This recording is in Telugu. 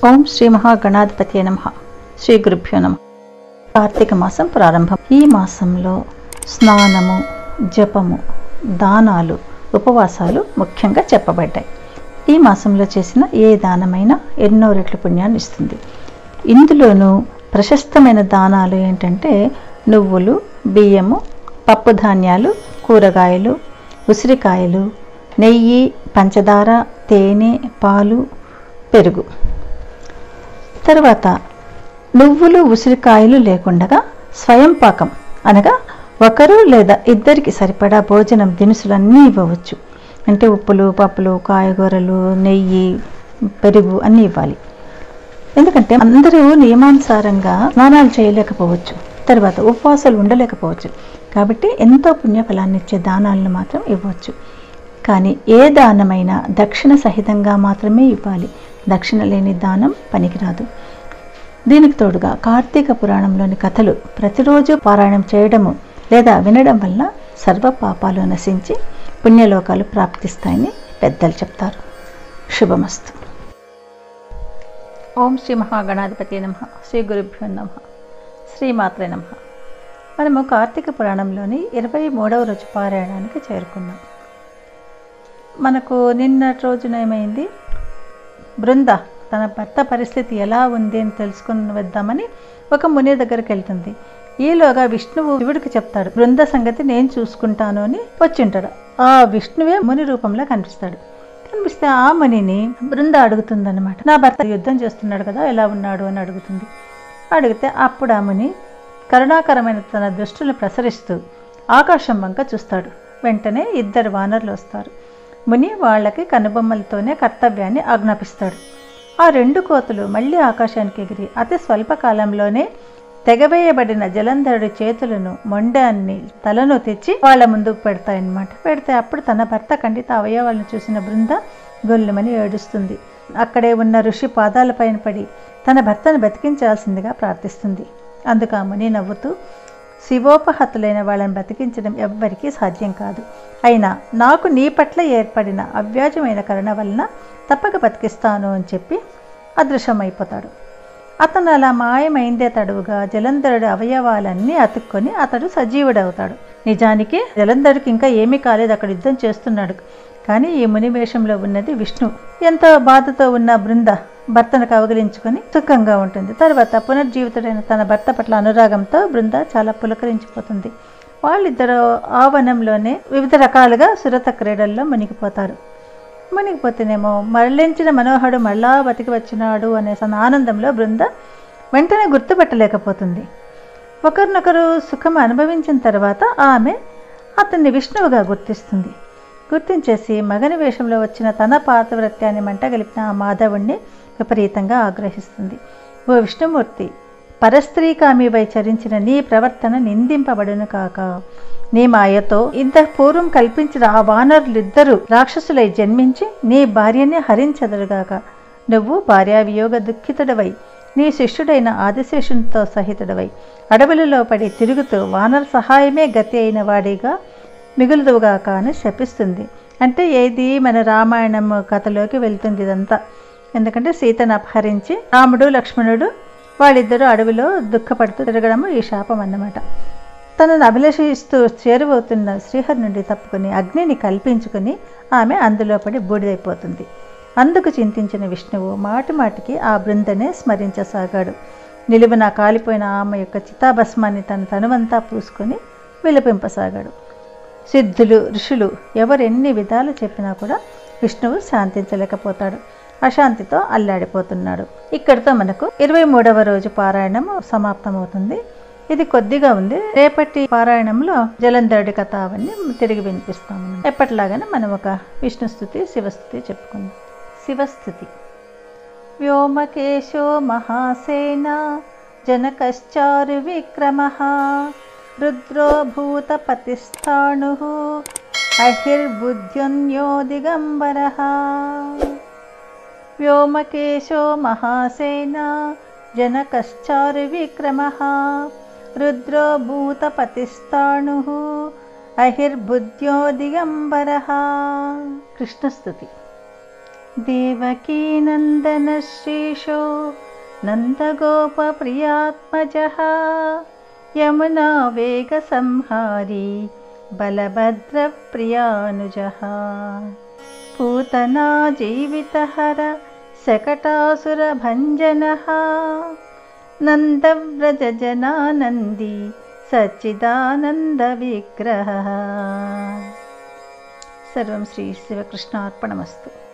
ఓం శ్రీ మహాగణాధిపతి నమ శ్రీ గురుభ్యో నమ కార్తీక మాసం ప్రారంభం ఈ మాసంలో స్నానము జపము దానాలు ఉపవాసాలు ముఖ్యంగా చెప్పబడ్డాయి ఈ మాసంలో చేసిన ఏ దానమైనా ఎన్నో రెట్ల పుణ్యాన్ని ఇస్తుంది ఇందులోనూ ప్రశస్తమైన దానాలు ఏంటంటే నువ్వులు బియ్యము పప్పు ధాన్యాలు కూరగాయలు ఉసిరికాయలు నెయ్యి పంచదార తేనె పాలు పెరుగు తర్వాత నువ్వులు ఉసిరికాయలు లేకుండా స్వయం పాకం అనగా ఒకరు లేదా ఇద్దరికి సరిపడా భోజనం దినుసులన్నీ ఇవ్వవచ్చు అంటే ఉప్పులు పప్పులు కాయగూరలు నెయ్యి పెరుగు అన్నీ ఇవ్వాలి ఎందుకంటే అందరూ నియమానుసారంగా స్నానాలు చేయలేకపోవచ్చు తర్వాత ఉపవాసాలు ఉండలేకపోవచ్చు కాబట్టి ఎంతో పుణ్యఫలాన్ని ఇచ్చే దానాలను మాత్రం ఇవ్వచ్చు కానీ ఏ దానమైనా దక్షిణ సహితంగా మాత్రమే ఇవ్వాలి దక్షిణ లేని దానం పనికిరాదు దీనికి తోడుగా కార్తీక పురాణంలోని కథలు ప్రతిరోజు పారాయణం చేయడము లేదా వినడం వల్ల సర్వ పాపాలు నశించి పుణ్యలోకాలు ప్రాప్తిస్తాయని పెద్దలు చెప్తారు శుభమస్తు ఓం శ్రీ మహాగణాధిపతి నమ శ్రీ గురుభ్యో నమ శ్రీమాత్రే నమ మనము కార్తీక పురాణంలోని ఇరవై మూడవ రోజు పారాయణానికి చేరుకున్నాం మనకు నిన్నటి రోజున ఏమైంది బృంద తన భర్త పరిస్థితి ఎలా ఉంది అని తెలుసుకుని వద్దామని ఒక ముని దగ్గరికి వెళ్తుంది ఈలోగా విష్ణువు శివుడికి చెప్తాడు బృంద సంగతి నేను చూసుకుంటాను అని వచ్చింటాడు ఆ విష్ణువే ముని రూపంలో కనిపిస్తాడు కనిపిస్తే ఆ మునిని బృంద అడుగుతుందన్నమాట నా భర్త యుద్ధం చేస్తున్నాడు కదా ఎలా ఉన్నాడు అని అడుగుతుంది అడిగితే అప్పుడు ఆ ముని కరుణాకరమైన తన దృష్టిని ప్రసరిస్తూ ఆకాశం వంక చూస్తాడు వెంటనే ఇద్దరు వానరులు వస్తారు ముని వాళ్ళకి కనుబొమ్మలతోనే కర్తవ్యాన్ని ఆజ్ఞాపిస్తాడు ఆ రెండు కోతులు మళ్ళీ ఆకాశానికి ఎగిరి అతి స్వల్ప కాలంలోనే తెగవేయబడిన జలంధరుడి చేతులను మొండాన్ని తలను తెచ్చి వాళ్ళ ముందుకు పెడతాయన్నమాట పెడితే అప్పుడు తన భర్త ఖండిత అవయవాలను చూసిన బృంద గొల్లుమని ఏడుస్తుంది అక్కడే ఉన్న ఋషి పాదాలపైన పడి తన భర్తను బతికించాల్సిందిగా ప్రార్థిస్తుంది అందుకు ఆ ముని నవ్వుతూ శివోపహతులైన వాళ్ళని బ్రతికించడం ఎవ్వరికీ సాధ్యం కాదు అయినా నాకు నీ పట్ల ఏర్పడిన అవ్యాజమైన కరుణ వలన తప్పక బతికిస్తాను అని చెప్పి అదృశ్యమైపోతాడు అతను అలా మాయమైందే తడువుగా జలంధరుడి అవయవాలన్నీ అతుక్కొని అతడు సజీవుడవుతాడు నిజానికి జలంధరుడికి ఇంకా ఏమీ కాలేదు అక్కడ యుద్ధం చేస్తున్నాడు కానీ ఈ ముని వేషంలో ఉన్నది విష్ణు ఎంతో బాధతో ఉన్న బృంద భర్తను కవగిలించుకొని సుఖంగా ఉంటుంది తర్వాత పునర్జీవితుడైన తన భర్త పట్ల అనురాగంతో బృంద చాలా పులకరించిపోతుంది వాళ్ళిద్దరూ ఆ వనంలోనే వివిధ రకాలుగా సురత క్రీడల్లో మునిగిపోతారు మునిగిపోతేనేమో మరలించిన మనోహరుడు మళ్ళా బతికి వచ్చినాడు అనే సన ఆనందంలో బృంద వెంటనే గుర్తుపట్టలేకపోతుంది ఒకరినొకరు సుఖం అనుభవించిన తర్వాత ఆమె అతన్ని విష్ణువుగా గుర్తిస్తుంది గుర్తించేసి మగని వేషంలో వచ్చిన తన పాతవృత్యాన్ని మంటగలిపిన ఆ మాధవుణ్ణి విపరీతంగా ఆగ్రహిస్తుంది ఓ విష్ణుమూర్తి పరస్త్రీకామివై చరించిన నీ ప్రవర్తన నిందింపబడును కాక నీ మాయతో ఇంత పూర్వం కల్పించిన ఆ వానరులిద్దరూ రాక్షసులై జన్మించి నీ భార్యని హరించదరుగాక నువ్వు భార్యావియోగ దుఃఖితుడవై నీ శిష్యుడైన ఆదిశేషునితో సహితుడవై అడవులలో పడి తిరుగుతూ వానర సహాయమే గతి అయిన వాడిగా మిగులుదువుగాక అని శపిస్తుంది అంటే ఏది మన రామాయణం కథలోకి వెళ్తుంది ఇదంతా ఎందుకంటే సీతను అపహరించి రాముడు లక్ష్మణుడు వాళ్ళిద్దరూ అడవిలో దుఃఖపడుతూ తిరగడము ఈ శాపం అన్నమాట తనను అభిలషిస్తూ చేరువవుతున్న శ్రీహరి నుండి తప్పుకొని అగ్నిని కల్పించుకుని ఆమె అందులో పడి బూడిదైపోతుంది అందుకు చింతించిన విష్ణువు మాటి మాటికి ఆ బృందనే స్మరించసాగాడు నిలువున కాలిపోయిన ఆమె యొక్క చితాభస్మాన్ని తన తనువంతా పూసుకొని విలపింపసాగాడు సిద్ధులు ఋషులు ఎవరెన్ని విధాలు చెప్పినా కూడా విష్ణువు శాంతించలేకపోతాడు అశాంతితో అల్లాడిపోతున్నాడు ఇక్కడితో మనకు ఇరవై మూడవ రోజు పారాయణం సమాప్తమవుతుంది ఇది కొద్దిగా ఉంది రేపటి పారాయణంలో జలంధరుడి కథ అవన్నీ తిరిగి వినిపిస్తాము ఎప్పటిలాగానే మనం ఒక విష్ణుస్థుతి శివస్థుతి చెప్పుకుందాం శివస్థుతి వ్యోమకేశో మహాసేన జనకశ్చారు విక్రమ రుద్రో భూతపతిస్థాణు అహిర్బుద్ధ్యున్యో దిగంబర వ్యోమకేశో మహాసేన జనకశ్చారు విక్రమ రుద్రో భూతపతిస్థాణు అహిర్బుద్ధ్యో దిగంబర కృష్ణస్థుతి देवकीनन्दनश्रीशो नन्दगोपप्रियात्मजः यमुना वेगसंहारी बलभद्रप्रियानुजः पूतना जीवितहर शकटासुरभञ्जनः नन्दव्रजजनानन्दी सच्चिदानन्दविग्रहः सर्वं श्रीशिवकृष्णार्पणमस्तु